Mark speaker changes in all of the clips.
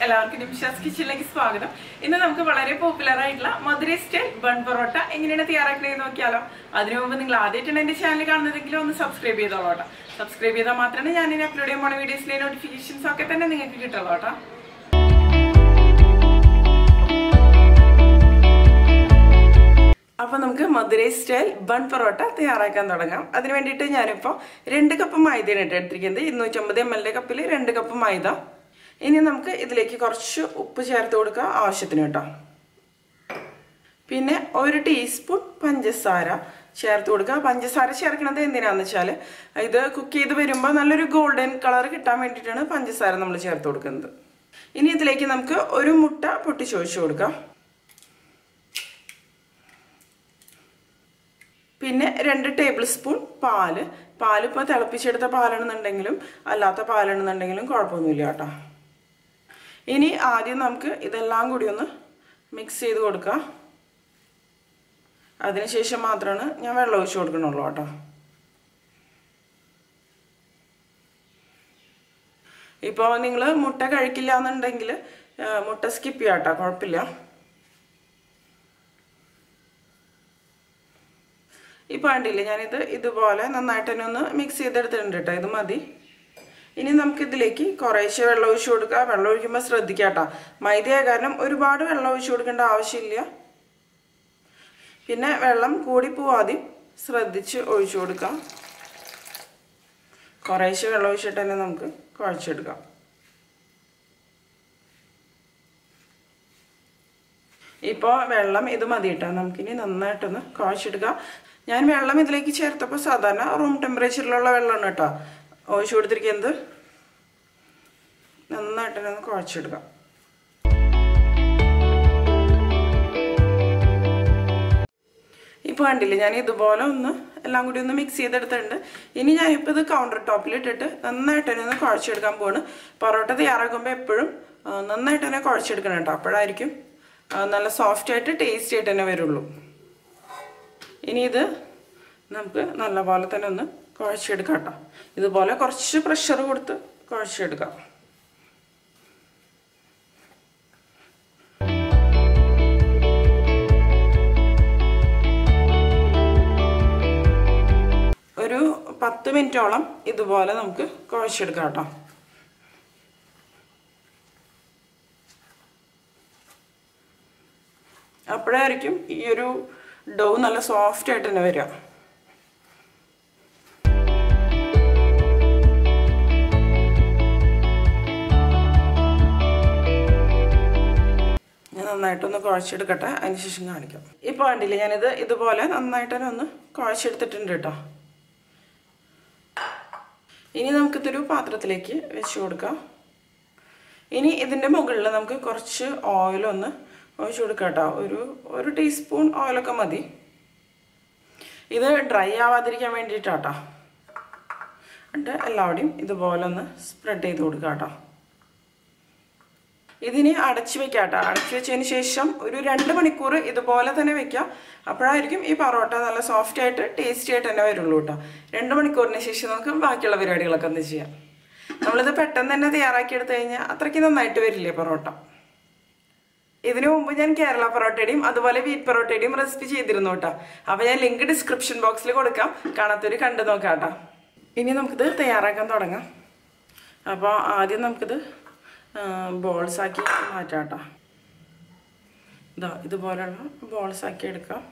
Speaker 1: എല്ലാവർക്കും നിമിഷാസ് കിച്ചണിലേക്ക് സ്വാഗതം ഇന്ന് നമുക്ക് വളരെ പോപ്പുലർ ആയിട്ടുള്ള മധുരൈ സ്റ്റൈൽ ബൺ പൊറോട്ട എങ്ങനെയാണ് തയ്യാറാക്കണേന്ന് നോക്കിയാലോ അതിനു മുമ്പ് നിങ്ങൾ ആദ്യമായിട്ടാണ് എന്റെ ചാനൽ കാണുന്നതെങ്കിൽ ഒന്ന് സബ്സ്ക്രൈബ് ചെയ്തോളൂ കേട്ടോ സബ്സ്ക്രൈബ് ചെയ്താൽ മാത്രമേ ഞാൻ ഇനി അപ്ലോഡ് ചെയ്യാൻ പോണ വീഡിയോസിലെ നോട്ടിഫിക്കേഷൻസ് ഒക്കെ തന്നെ നിങ്ങൾക്ക് കിട്ടുള്ളൂ കേട്ടോ അപ്പൊ നമുക്ക് മധുരൈ സ്റ്റൈൽ ബൺ പൊറോട്ട തയ്യാറാക്കാൻ തുടങ്ങാം അതിന് വേണ്ടിയിട്ട് ഞാനിപ്പോൾ രണ്ട് കപ്പ് മൈദയാണ് കേട്ടോ എടുത്തിരിക്കുന്നത് ഇരുന്നൂറ്റമ്പത് എം എൽ കപ്പിൽ രണ്ട് കപ്പ് മൈദ ഇനി നമുക്ക് ഇതിലേക്ക് കുറച്ച് ഉപ്പ് ചേർത്ത് കൊടുക്കുക ആവശ്യത്തിന് കേട്ടോ പിന്നെ ഒരു ടീസ്പൂൺ പഞ്ചസാര ചേർത്ത് കൊടുക്കുക പഞ്ചസാര ചേർക്കണത് എന്തിനാന്ന് വെച്ചാൽ ഇത് കുക്ക് ചെയ്ത് വരുമ്പോൾ നല്ലൊരു ഗോൾഡൻ കളർ കിട്ടാൻ വേണ്ടിയിട്ടാണ് പഞ്ചസാര നമ്മൾ ചേർത്ത് കൊടുക്കുന്നത് ഇനി ഇതിലേക്ക് നമുക്ക് ഒരു മുട്ട പൊട്ടിച്ചൊഴിച്ചു കൊടുക്കാം പിന്നെ രണ്ട് ടേബിൾ സ്പൂൺ പാല് പാല് ഇപ്പോൾ തിളപ്പിച്ചെടുത്ത പാലാണെന്നുണ്ടെങ്കിലും അല്ലാത്ത പാലാണെന്നുണ്ടെങ്കിലും കുഴപ്പമൊന്നുമില്ല കേട്ടോ ഇനി ആദ്യം നമുക്ക് ഇതെല്ലാം കൂടി ഒന്ന് മിക്സ് ചെയ്ത് കൊടുക്കാം അതിനുശേഷം മാത്രമാണ് ഞാൻ വെള്ളം ഒഴിച്ച് കൊടുക്കണുള്ളൂ കേട്ടോ ഇപ്പോൾ നിങ്ങൾ മുട്ട കഴിക്കില്ല എന്നുണ്ടെങ്കിൽ മുട്ട സ്കിപ്പ് ചെയ്യാം കേട്ടോ കുഴപ്പമില്ല ഇപ്പോൾ കണ്ടില്ലേ ഞാനിത് ഇതുപോലെ നന്നായിട്ട് തന്നെ ഒന്ന് മിക്സ് ചെയ്തെടുത്തിട്ടുണ്ട് കേട്ടോ ഇത് മതി ഇനി നമുക്കിതിലേക്ക് കുറേശ്ശെ വെള്ളം ഒഴിച്ചു കൊടുക്കുക വെള്ളം ഒഴിക്കുമ്പോൾ ശ്രദ്ധിക്കുക കേട്ടോ മൈദയായ കാരണം ഒരുപാട് വെള്ളം ഒഴിച്ചു കൊടുക്കേണ്ട ആവശ്യമില്ല പിന്നെ വെള്ളം കൂടി പോവാതെയും ശ്രദ്ധിച്ച് ഒഴിച്ചു കൊടുക്കാം കുറേശ്ശെ വെള്ളം ഒഴിച്ചിട്ട് തന്നെ നമുക്ക് കുഴച്ചെടുക്കാം ഇപ്പോൾ വെള്ളം ഇത് മതി കേട്ടോ നമുക്കിനി നന്നായിട്ടൊന്ന് കുഴച്ചെടുക്കാം ഞാൻ വെള്ളം ഇതിലേക്ക് ചേർത്തപ്പോൾ സാധാരണ റൂം ടെമ്പറേച്ചറിലുള്ള വെള്ളമാണ് കേട്ടോ ഒഴിച്ചു കൊടുത്തിരിക്കുന്നത് നന്നായിട്ട് തന്നെ ഒന്ന് കുഴച്ചെടുക്കാം ഇപ്പോൾ കണ്ടില്ലേ ഞാൻ ഇതുപോലെ ഒന്ന് എല്ലാം കൂടി ഒന്ന് മിക്സ് ചെയ്തെടുത്തിട്ടുണ്ട് ഇനി ഞാനിപ്പോൾ ഇത് കൗണ്ടർ ടോപ്പിൽ ഇട്ടിട്ട് നന്നായിട്ട് തന്നെ ഒന്ന് കുഴച്ചെടുക്കാൻ പോവാണ് പൊറോട്ട തയ്യാറാക്കുമ്പോൾ എപ്പോഴും നന്നായിട്ട് തന്നെ കുഴച്ചെടുക്കണം കേട്ടോ അപ്പോഴായിരിക്കും നല്ല സോഫ്റ്റ് ആയിട്ട് ടേസ്റ്റി ആയിട്ട് തന്നെ വരുള്ളൂ ഇനി ഇത് നമുക്ക് നല്ലപോലെ തന്നെ ഒന്ന് കുഴച്ചെടുക്കാം കേട്ടോ ഇതുപോലെ കുറച്ച് പ്രഷർ കൊടുത്ത് കുഴച്ചെടുക്കാം ഒരു പത്ത് മിനിറ്റോളം ഇതുപോലെ നമുക്ക് കുഴച്ചെടുക്കാം കേട്ടോ അപ്പോഴായിരിക്കും ഈ ഒരു ഡോ നല്ല സോഫ്റ്റ് ആയിട്ട് തന്നെ വരിക ഞാൻ നന്നായിട്ടൊന്ന് കുഴച്ചെടുക്കട്ടെ അതിനുശേഷം കാണിക്കാം ഇപ്പോൾ കണ്ടില്ലേ ഞാനിത് ഇതുപോലെ നന്നായിട്ട് തന്നെ ഒന്ന് കുഴച്ചെടുത്തിട്ടുണ്ട് കേട്ടോ ഇനി നമുക്കിതൊരു പാത്രത്തിലേക്ക് വെച്ച് കൊടുക്കാം ഇനി ഇതിൻ്റെ മുകളിൽ നമുക്ക് കുറച്ച് ഓയിലൊന്ന് ഒഴിച്ച് കൊടുക്കാം കേട്ടോ ഒരു ഒരു ടീസ്പൂൺ ഓയിലൊക്കെ മതി ഇത് ഡ്രൈ ആവാതിരിക്കാൻ വേണ്ടിയിട്ടാട്ടോ എന്നിട്ട് എല്ലാവരുടെയും ഇതുപോലെ ഒന്ന് സ്പ്രെഡ് ചെയ്ത് കൊടുക്കാം കേട്ടോ ഇതിന് അടച്ചു വെക്കാം കേട്ടോ അടച്ചു വെച്ചതിന് ശേഷം ഒരു രണ്ട് മണിക്കൂർ ഇതുപോലെ തന്നെ വെക്കാം അപ്പോഴായിരിക്കും ഈ പൊറോട്ട നല്ല സോഫ്റ്റ് ആയിട്ട് ടേസ്റ്റി ആയിട്ട് തന്നെ വരുള്ളൂ കേട്ടോ രണ്ട് മണിക്കൂറിന് ശേഷം നമുക്ക് ബാക്കിയുള്ള പരിപാടികളൊക്കെ ഒന്ന് ചെയ്യാം നമ്മളിത് പെട്ടെന്ന് തന്നെ തയ്യാറാക്കി എടുത്തു കഴിഞ്ഞാൽ അത്രയ്ക്ക് നന്നായിട്ട് വരില്ലേ പൊറോട്ട ഇതിനു മുമ്പ് ഞാൻ കേരള പൊറോട്ടയുടെയും അതുപോലെ വീറ്റ് പൊറോട്ടയുടെയും റെസിപ്പി ചെയ്തിരുന്നു കേട്ടോ അപ്പോൾ ഞാൻ ലിങ്ക് ഡിസ്ക്രിപ്ഷൻ ബോക്സിൽ കൊടുക്കാം കാണാത്തൊരു കണ്ടു നോക്കാം കേട്ടോ ഇനി നമുക്കിത് തയ്യാറാക്കാൻ തുടങ്ങാം അപ്പോൾ ആദ്യം നമുക്കിത് ബോൾസ് ആക്കി മാറ്റാം കേട്ടോ ഇതാ ഇതുപോലെയുള്ള ബോൾസ് ആക്കി എടുക്കാം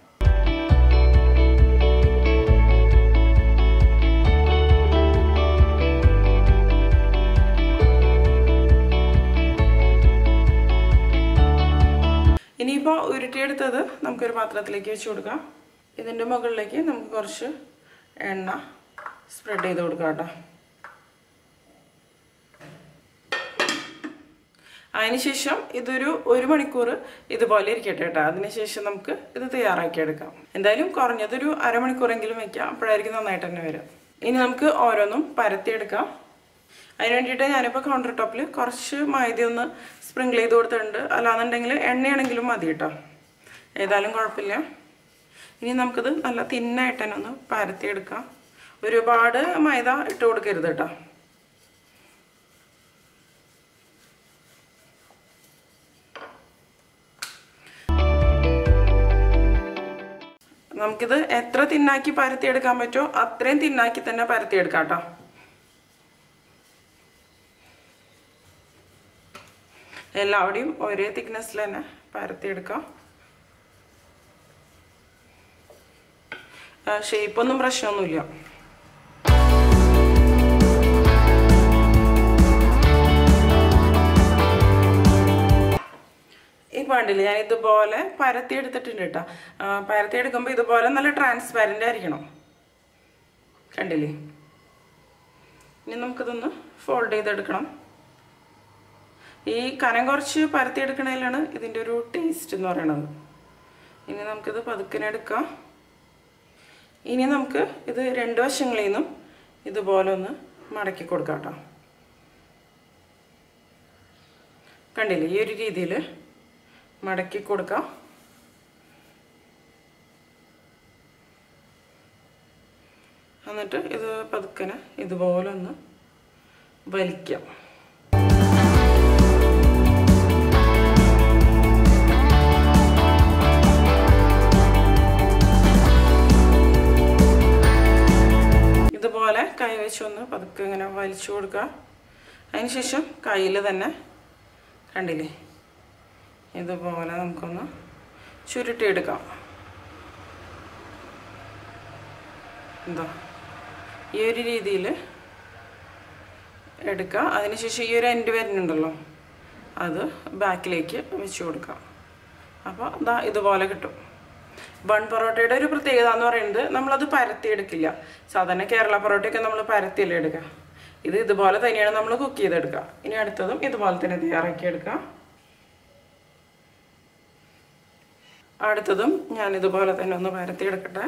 Speaker 1: ഇനിയിപ്പോൾ ഉരുട്ടിയെടുത്തത് നമുക്കൊരു പാത്രത്തിലേക്ക് വെച്ച് കൊടുക്കാം ഇതിൻ്റെ മുകളിലേക്ക് നമുക്ക് കുറച്ച് എണ്ണ സ്പ്രെഡ് ചെയ്ത് കൊടുക്കാം കേട്ടോ അതിനുശേഷം ഇതൊരു ഒരു മണിക്കൂർ ഇതുപോലെ ഇരിക്കട്ടെ കേട്ടോ അതിനുശേഷം നമുക്ക് ഇത് തയ്യാറാക്കിയെടുക്കാം എന്തായാലും കുറഞ്ഞതൊരു അരമണിക്കൂറെങ്കിലും വെക്കാം അപ്പോഴായിരിക്കും നന്നായിട്ട് തന്നെ വരും ഇനി നമുക്ക് ഓരോന്നും പരത്തിയെടുക്കാം അതിന് വേണ്ടിയിട്ട് ഞാനിപ്പോൾ കൗണ്ടർ ടോപ്പിൽ കുറച്ച് മൈദ ഒന്ന് സ്പ്രിങ്കിൾ ചെയ്ത് കൊടുത്തിട്ടുണ്ട് അല്ലാന്നുണ്ടെങ്കിൽ എണ്ണയാണെങ്കിലും മതി കേട്ടോ ഏതായാലും കുഴപ്പമില്ല ഇനി നമുക്കിത് നല്ല തിന്നായിട്ട് തന്നെ ഒന്ന് പരത്തിയെടുക്കാം ഒരുപാട് മൈദ ഇട്ട് കൊടുക്കരുത് കേട്ടോ നമുക്കിത് എത്ര തിന്നാക്കി പരത്തിയെടുക്കാൻ പറ്റുമോ അത്രയും തിന്നാക്കി തന്നെ പരത്തിയെടുക്കാം കേട്ടോ എല്ലാവിടെയും ഒരേ തിക്നെസ്സിൽ തന്നെ പരത്തിയെടുക്കാം ഷേപ്പൊന്നും പ്രശ്നമൊന്നുമില്ല ഈ പാണ്ടില്ല ഞാൻ ഇതുപോലെ പരത്തി എടുത്തിട്ടുണ്ട് കേട്ടോ പരത്തി എടുക്കുമ്പോൾ ഇതുപോലെ നല്ല ട്രാൻസ്പാരൻ്റ് ആയിരിക്കണം കണ്ടില്ലേ ഇനി നമുക്കിതൊന്ന് ഫോൾഡ് ചെയ്തെടുക്കണം ഈ കനം കുറച്ച് പരത്തി എടുക്കണതിലാണ് ഇതിൻ്റെ ഒരു ടേസ്റ്റ് എന്ന് പറയണത് ഇനി നമുക്കിത് പതുക്കനെ എടുക്കാം ഇനി നമുക്ക് ഇത് രണ്ട് വശങ്ങളിൽ നിന്നും ഇതുപോലെ ഒന്ന് മടക്കി കൊടുക്കാം കേട്ടോ കണ്ടില്ലേ ഈ ഒരു രീതിയിൽ മടക്കി കൊടുക്കാം എന്നിട്ട് ഇത് പതുക്കനെ ഇതുപോലെ ഒന്ന് വലിക്കാം ഇതുപോലെ കൈ വെച്ചൊന്ന് പതുക്കെ ഇങ്ങനെ വലിച്ചു കൊടുക്കുക അതിനുശേഷം കയ്യിൽ തന്നെ കണ്ടില്ലേ ഇതുപോലെ നമുക്കൊന്ന് ചുരുട്ടിയെടുക്കാം എന്താ ഈ ഒരു രീതിയിൽ എടുക്കുക അതിനുശേഷം ഈ ഒരു എൻഡ് വരുന്നുണ്ടല്ലോ അത് ബാക്കിലേക്ക് വെച്ച് കൊടുക്കാം അപ്പോൾ ഇതാ ഇതുപോലെ കിട്ടും ബൺ പൊറോട്ടയുടെ ഒരു പ്രത്യേകത എന്ന് പറയുന്നത് നമ്മളത് പരത്തിയെടുക്കില്ല സാധാരണ കേരള പൊറോട്ടയൊക്കെ നമ്മൾ പരത്തിയല്ലേ എടുക്കുക ഇത് ഇതുപോലെ തന്നെയാണ് നമ്മൾ കുക്ക് ചെയ്തെടുക്കുക ഇനി അടുത്തതും ഇതുപോലെ തന്നെ തയ്യാറാക്കി എടുക്കാം അടുത്തതും ഞാൻ ഇതുപോലെ തന്നെ ഒന്ന് പരത്തിയെടുക്കട്ടെ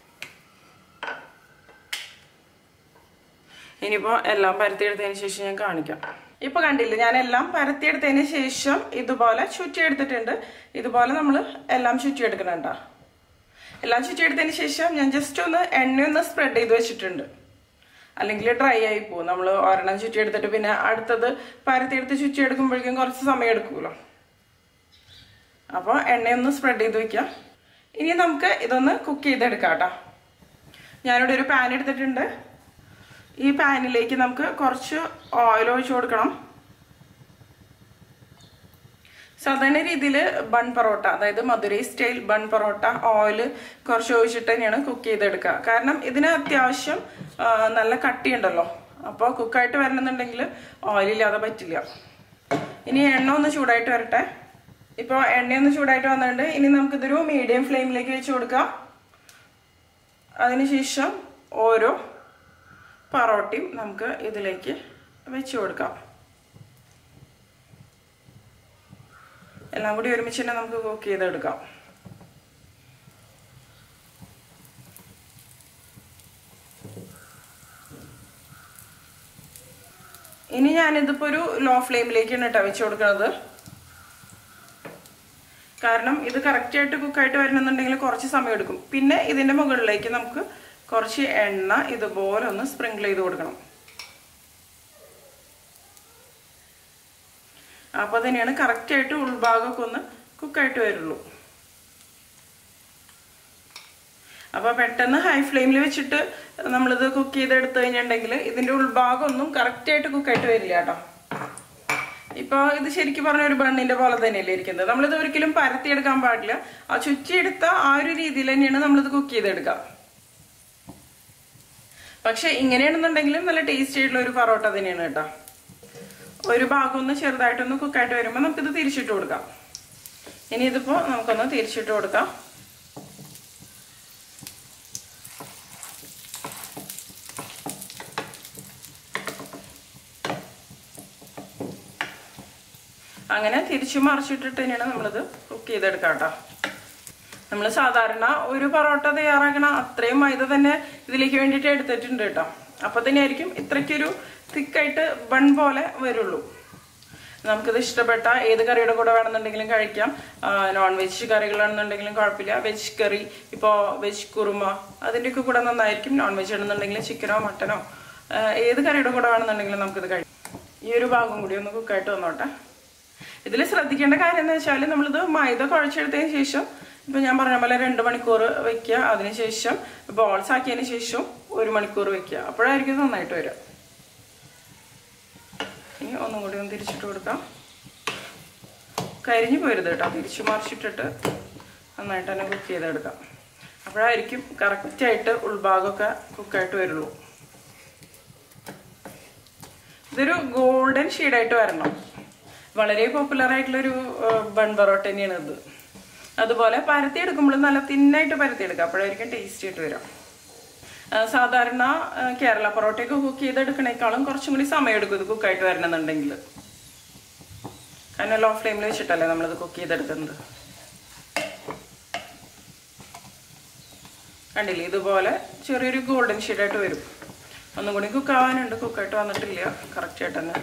Speaker 1: ഇനിയിപ്പോൾ എല്ലാം പരത്തിയെടുത്തതിന് ശേഷം ഞാൻ കാണിക്കാം ഇപ്പൊ കണ്ടില്ല ഞാൻ എല്ലാം പരത്തിയെടുത്തതിന് ശേഷം ഇതുപോലെ ചുറ്റിയെടുത്തിട്ടുണ്ട് ഇതുപോലെ നമ്മൾ എല്ലാം ചുറ്റിയെടുക്കണണ്ട എല്ലാം ചുറ്റിയെടുത്തതിന് ശേഷം ഞാൻ ജസ്റ്റ് ഒന്ന് എണ്ണയൊന്ന് സ്പ്രെഡ് ചെയ്ത് വെച്ചിട്ടുണ്ട് അല്ലെങ്കിൽ ഡ്രൈ ആയി പോകും നമ്മൾ ഒരെണ്ണം ചുറ്റിയെടുത്തിട്ട് പിന്നെ അടുത്തത് പരത്തിയെടുത്ത് ചുറ്റിയെടുക്കുമ്പോഴേക്കും കുറച്ച് സമയം എടുക്കുമല്ലോ അപ്പോൾ എണ്ണയൊന്ന് സ്പ്രെഡ് ചെയ്ത് വെക്കാം ഇനി നമുക്ക് ഇതൊന്ന് കുക്ക് ചെയ്തെടുക്കാം കേട്ടോ ഞാനിവിടെ ഒരു പാൻ എടുത്തിട്ടുണ്ട് ഈ പാനിലേക്ക് നമുക്ക് കുറച്ച് ഓയിൽ ഒഴിച്ചു കൊടുക്കണം സാധാരണ രീതിയിൽ ബൺ പൊറോട്ട അതായത് Madurai style bun parotta oil കുറച്ച് ഒഴിച്ചിട്ട് തന്നെയാണ് കുക്ക് ചെയ്തെടുക്കുക കാരണം ഇതിന് അത്യാവശ്യം ആ, നല്ല കട്ടിയുണ്ടല്ലോ അപ്പോൾ കുക്കായിട്ട് വരണമെന്നുണ്ടെങ്കിൽ ഓയിലില്ലാതെ പറ്റില്ല ഇനി എണ്ണ ഒന്ന് ചൂടായിട്ട് വരട്ടെ ഇപ്പോൾ എണ്ണയൊന്ന് ചൂടായിട്ട് വന്നിട്ടുണ്ട് ഇനി നമുക്കിതൊരു മീഡിയം ഫ്ലെയിമിലേക്ക് വെച്ച് കൊടുക്കാം അതിനുശേഷം ഓരോ പൊറോട്ടയും നമുക്ക് ഇതിലേക്ക് വെച്ച് കൊടുക്കാം എല്ലാം കൂടി ഒരുമിച്ച് തന്നെ നമുക്ക് കുക്ക് ചെയ്തെടുക്കാം ഇനി ഞാനിതിപ്പോ ഒരു ലോ ഫ്ലെയിമിലേക്കാണ് കേട്ടോ വെച്ച് കൊടുക്കുന്നത് കാരണം ഇത് കറക്റ്റ് ആയിട്ട് കുക്കായിട്ട് വരണമെന്നുണ്ടെങ്കിൽ കുറച്ച് സമയം എടുക്കും പിന്നെ ഇതിന്റെ മുകളിലേക്ക് നമുക്ക് കുറച്ച് എണ്ണ ഇതുപോലെ ഒന്ന് സ്പ്രിങ്കിൾ ചെയ്ത് കൊടുക്കണം അപ്പോൾ തന്നെയാണ് കറക്റ്റ് ആയിട്ട് ഉൾഭാഗമൊക്കെ ഒന്ന് കുക്കായിട്ട് വരുള്ളൂ അപ്പോൾ പെട്ടെന്ന് ഹൈ ഫ്ലെയിമിൽ വെച്ചിട്ട് നമ്മളിത് കുക്ക് ചെയ്തെടുത്തു കഴിഞ്ഞിട്ടുണ്ടെങ്കിൽ ഇതിന്റെ ഉൾഭാഗം ഒന്നും കറക്റ്റ് ആയിട്ട് കുക്കായിട്ട് വരില്ല കേട്ടോ ഇപ്പോൾ ഇത് ശരിക്കും പറഞ്ഞ ഒരു ബണ്ണിന്റെ പോലെ തന്നെയല്ലേ ഇരിക്കുന്നത് നമ്മളിത് ഒരിക്കലും പരത്തിയെടുക്കാൻ പാടില്ല ആ ചുറ്റിയെടുത്ത ആ ഒരു രീതിയിൽ തന്നെയാണ് നമ്മളിത് കുക്ക് ചെയ്തെടുക്കുക പക്ഷെ ഇങ്ങനെയാണെന്നുണ്ടെങ്കിലും നല്ല ടേസ്റ്റി ആയിട്ടുള്ള ഒരു പൊറോട്ട തന്നെയാണ് കേട്ടോ ഒരു ഭാഗം ഒന്ന് ചെറുതായിട്ടൊന്ന് കുക്കായിട്ട് വരുമ്പോൾ നമുക്കിത് തിരിച്ചിട്ട് കൊടുക്കാം ഇനി ഇതിപ്പോ നമുക്കൊന്ന് തിരിച്ചിട്ട് കൊടുക്കാം അങ്ങനെ തിരിച്ചു മറിച്ചിട്ടിട്ട് തന്നെയാണ് നമ്മളിത് കുക്ക് ചെയ്തെടുക്കാം കേട്ടോ നമ്മൾ സാധാരണ ഒരു പൊറോട്ട തയ്യാറാക്കണ അത്രയും മൈദ തന്നെ ഇതിലേക്ക് വേണ്ടിയിട്ട് എടുത്തിട്ടുണ്ട് കേട്ടോ അപ്പൊ തന്നെ ആയിരിക്കും ഇത്രയ്ക്കൊരു തിക്കായിട്ട് ബൺ പോലെ വരുള്ളൂ നമുക്കിത് ഇഷ്ടപ്പെട്ട ഏത് കറിയുടെ കൂടെ വേണമെന്നുണ്ടെങ്കിലും കഴിക്കാം നോൺ വെജ് കറികളാണെന്നുണ്ടെങ്കിലും കുഴപ്പമില്ല വെജ് കറി ഇപ്പോൾ വെജ് കുറുമ അതിൻ്റെയൊക്കെ കൂടെ നന്നായിരിക്കും നോൺ വെജ് ആണെന്നുണ്ടെങ്കിലും ചിക്കനോ മട്ടനോ ഏത് കറിയുടെ കൂടെ വേണമെന്നുണ്ടെങ്കിലും നമുക്കിത് കഴിക്കാം ഈ ഒരു ഭാഗം കൂടി ഒന്ന് കുക്കായിട്ട് വന്നോട്ടെ ഇതിൽ ശ്രദ്ധിക്കേണ്ട കാര്യം എന്ന് വെച്ചാൽ നമ്മളിത് മൈദ കുഴച്ചെടുത്തതിന് ശേഷം ഇപ്പൊ ഞാൻ പറഞ്ഞ പോലെ രണ്ട് മണിക്കൂർ വെക്കുക അതിനുശേഷം ബോൾസ് ആക്കിയതിന് ശേഷം ഒരു മണിക്കൂർ വെക്കുക അപ്പോഴായിരിക്കും നന്നായിട്ട് വരിക ഇനി ഒന്നും കൂടി ഒന്ന് തിരിച്ചിട്ട് കൊടുക്കാം കരിഞ്ഞു പോരുത് കേട്ടോ തിരിച്ചു മറിച്ചിട്ടിട്ട് നന്നായിട്ട് തന്നെ കുക്ക് ചെയ്തെടുക്കാം അപ്പോഴായിരിക്കും കറക്റ്റായിട്ട് ഉൾഭാഗമൊക്കെ കുക്കായിട്ട് വരുള്ളൂ ഇതൊരു ഗോൾഡൻ ഷെയ്ഡായിട്ട് വരണം വളരെ പോപ്പുലർ ആയിട്ടുള്ളൊരു ബൺ പൊറോട്ട തന്നെയാണ് ഇത് അതുപോലെ പരത്തി എടുക്കുമ്പോൾ നല്ല തിന്നായിട്ട് പരത്തി എടുക്കുക അപ്പോഴായിരിക്കും ടേസ്റ്റ് ആയിട്ട് വരാം ആ, സാധാരണ ആ, കേരള പൊറോട്ടയൊക്കെ കുക്ക് ചെയ്തെടുക്കണേക്കാളും കുറച്ചും കൂടി സമയം എടുക്കും ഇത് കുക്കായിട്ട് വരണമെന്നുണ്ടെങ്കിൽ കാരണം ലോ ഫ്ലെയിമിൽ വെച്ചിട്ടല്ലേ നമ്മളിത് കുക്ക് ചെയ്തെടുക്കുന്നത് കണ്ടില്ലേ ഇതുപോലെ ചെറിയൊരു ഗോൾഡൻ ഷെയ്ഡായിട്ട് വരും ഒന്നും കൂടി കുക്ക് ആവാനുണ്ട് കുക്കായിട്ട് വന്നിട്ടില്ല കറക്റ്റ് ആയിട്ട് തന്നെ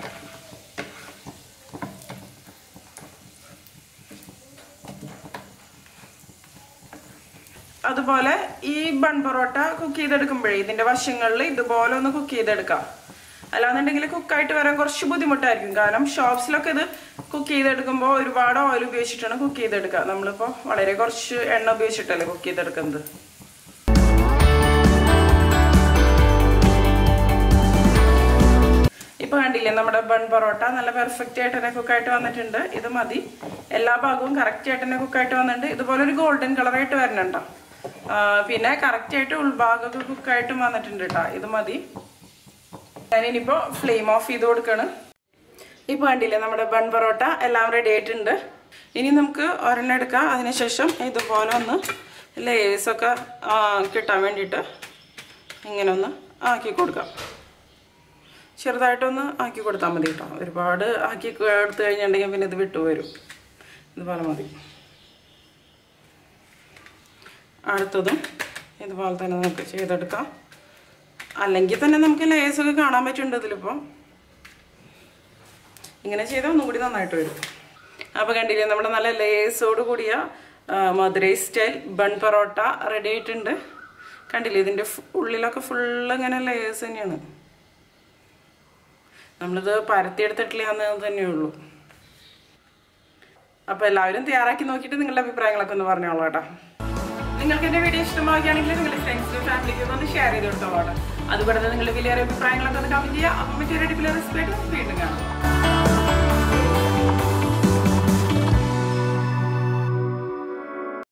Speaker 1: അതുപോലെ ഈ ബൺ പൊറോട്ട കുക്ക് ചെയ്തെടുക്കുമ്പോഴേ ഇതിന്റെ വശങ്ങളിൽ ഇതുപോലെ ഒന്ന് കുക്ക് ചെയ്തെടുക്കാം അല്ലാന്നുണ്ടെങ്കിൽ കുക്കായിട്ട് വരാൻ കുറച്ച് ബുദ്ധിമുട്ടായിരിക്കും കാരണം ഷോപ്സിലൊക്കെ ഇത് കുക്ക് ചെയ്തെടുക്കുമ്പോൾ ഒരുപാട് ഓയിൽ ഉപയോഗിച്ചിട്ടാണ് കുക്ക് ചെയ്തെടുക്കുക നമ്മളിപ്പോൾ വളരെ കുറച്ച് എണ്ണ ഉപയോഗിച്ചിട്ടല്ലേ കുക്ക് ചെയ്തെടുക്കുന്നത് ഇപ്പൊ കണ്ടില്ലേ നമ്മുടെ ബൺ പൊറോട്ട നല്ല പെർഫെക്റ്റ് ആയിട്ട് തന്നെ കുക്കായിട്ട് വന്നിട്ടുണ്ട് ഇത് മതി എല്ലാ ഭാഗവും കറക്റ്റ് ആയിട്ട് തന്നെ കുക്കായിട്ട് വന്നിട്ടുണ്ട് ഇതുപോലെ ഒരു ഗോൾഡൻ കളറായിട്ട് വരണുണ്ടോ ആ, പിന്നെ കറക്റ്റ് ആയിട്ട് ഉൾഭാഗമൊക്കെ കുക്കായിട്ടും വന്നിട്ടുണ്ട് കേട്ടോ ഇത് മതി ഞാനിനിയിപ്പോ ഫ്ലെയിം ഓഫ് ചെയ്ത് കൊടുക്കാണ് ഇപ്പൊ കണ്ടില്ലേ നമ്മുടെ ബൺ പൊറോട്ട എല്ലാം റെഡി ആയിട്ടുണ്ട് ഇനി നമുക്ക് ഒരെണ്ണം എടുക്കാം അതിനുശേഷം ഇതുപോലെ ഒന്ന് ലേസൊക്കെ കിട്ടാൻ വേണ്ടിയിട്ട് ഇങ്ങനെ ഒന്ന് ആക്കി കൊടുക്കാം ചെറുതായിട്ടൊന്ന് ആക്കി കൊടുത്താൽ മതി കേട്ടോ ഒരുപാട് ആക്കി എടുത്തു കഴിഞ്ഞിട്ടുണ്ടെങ്കിൽ പിന്നെ ഇത് വിട്ടുവരും ഇതുപോലെ മതി അടുത്തതും ഇതുപോലെ തന്നെ നമുക്ക് ചെയ്തെടുക്കാം അല്ലെങ്കിൽ തന്നെ നമുക്ക് ലേസൊക്കെ കാണാൻ പറ്റുന്നുണ്ട് ഇതിലിപ്പോൾ ഇങ്ങനെ ചെയ്താൽ ഒന്നും കൂടി നന്നായിട്ട് വരും അപ്പോൾ കണ്ടില്ലേ നമ്മുടെ നല്ല ലേസോട് കൂടിയ ആ, Madurai style bun parotta ready ആയിട്ടുണ്ട് കണ്ടില്ലേ ഇതിൻ്റെ ഫു- ഉള്ളിലൊക്കെ ഫുള്ള് ഇങ്ങനെ ലേസ് തന്നെയാണ് നമ്മളിത് പരത്തിയെടുത്തിട്ടില്ല എന്ന് തന്നെ ഉള്ളൂ അപ്പോൾ എല്ലാവരും തയ്യാറാക്കി നോക്കിയിട്ട് നിങ്ങളുടെ അഭിപ്രായങ്ങളൊക്കെ ഒന്ന് പറഞ്ഞോളൂ കേട്ടോ നിങ്ങൾക്ക് എന്റെ വീഡിയോ ഇഷ്ടമാവുകയാണെങ്കിൽ നിങ്ങളുടെ ഫ്രണ്ട്സിനും ഫാമിലിക്കും ഒന്ന് ഷെയർ ചെയ്ത് കൊടുത്തോളൂ അതുകൂടാതെ നിങ്ങളുടെ വലിയ അഭിപ്രായങ്ങളൊക്കെ ഒന്ന് കമന്റ് ചെയ്യുക അപ്പം മറ്റൊരു അടിപൊളി റെസിപ്പി ആയിട്ട് വീണ്ടും കാണാം